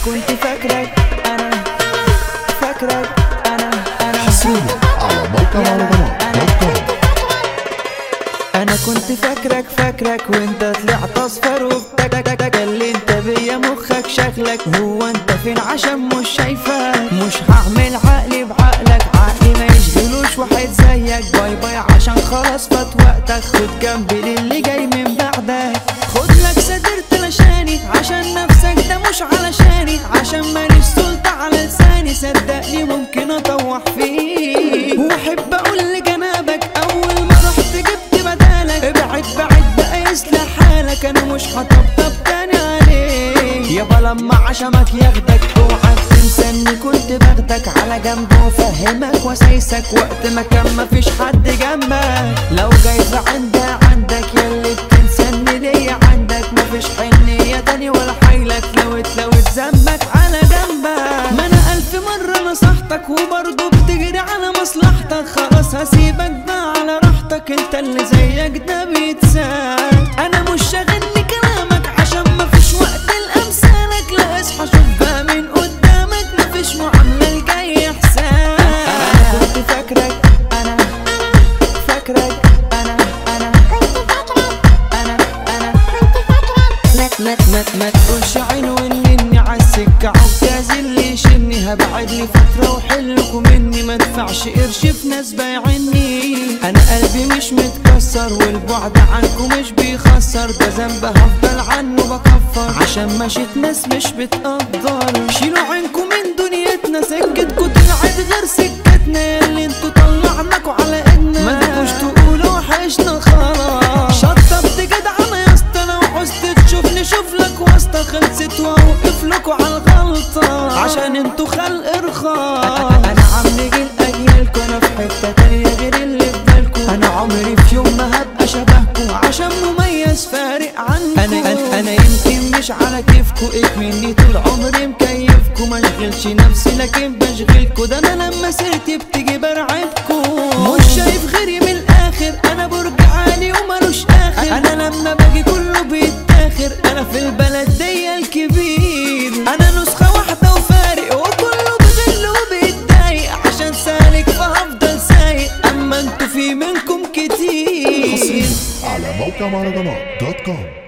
كنت فاكرك انا فاكرك انا انا حصريا على موقع مهرجانات دوت كوم انا كنت فاكرك فاكرك وانت طلعت اصفر وبتك اللي انت بيا مخك شكلك هو انت فين عشان مش شايفك مش هعمل عقلي بعقلك عقلي ما يشغلوش واحد زيك باي باي عشان خلاص فات وقتك خد جنبي للي جاي من بعدك خد لك سدرت لشاني عشان نفسك ده مش علشاني عشان ماليش سلطة على لساني صدقني ممكن اطوح فيه واحب اقول لجنابك اول ما رحت جبت بدالك ابعد بعد بقى يصلح حالك انا مش هطبطب تاني عليك يابا لما عشمك ياخدك اوعى تنسى اني كنت باخدك على جنب وافهمك واسايسك وقت ما كان مفيش حد جنبك لو جايب عندها عندك ياللي بتنسى ان ليا عندك مفيش حنية تاني ولا حيلك لو اتلوت ذنبك على جنبك ما انا الف مرة نصحتك وبرضه بتجري على مصلحتك خلاص هسيبك بقى على راحتك انت اللي زيك ده بيتسال انا مش شاغلني كلامك عشان مفيش وقت لامثالك لا اصحى شوف بقى من قدامك مفيش معاملة الجاي احسان انا كنت فاكرك انا فاكرك انا انا انا انا ما ما ما ما تقولش عين واني عالسكة عكاز اللي يشني هبعد لي فترة وحلكوا مني ما ادفعش قرش في ناس بايعني انا قلبي مش متكسر والبعد عنكم مش بيخسر ده ذنب هفضل عنه بكفر عشان مشيت ناس مش بتقدر شيلوا عينكم من دنيتنا سكتكوا طلعت غير سكتنا اللي انتوا طلعناكوا على ايدنا ما تبقوش تقولوا وحشنا خلاص شطبت جدعنا يا اسطى لو عوزت تشوفني شوف لك واسطة خلصت واوقف لكوا على الغلطة عشان انتوا خلق رخاص انا عم جيل اجيالكوا انا في حتة تانية غير اللي في بالكوا انا عمري في يوم ما هبقى شبهكوا عشان مميز فارق عنكوا انا انا, أنا يمكن مش على كيفكوا ايه مني طول عمري مكيفكوا ما اشغلش نفسي لكن بشغلكوا ده انا لما سيرتي بتيجي برعبكوا مش شايف غيري من الاخر انا برج عالي ومالوش اخر انا لما باجي كله بيتاخر انا في البلد دي الكبير انا نسخة واحدة وفارق وكله بغل وبيتضايق عشان سالك فهفضل سايق اما انتوا في منكم كتير حصريا على موقع مهرجانات دوت كوم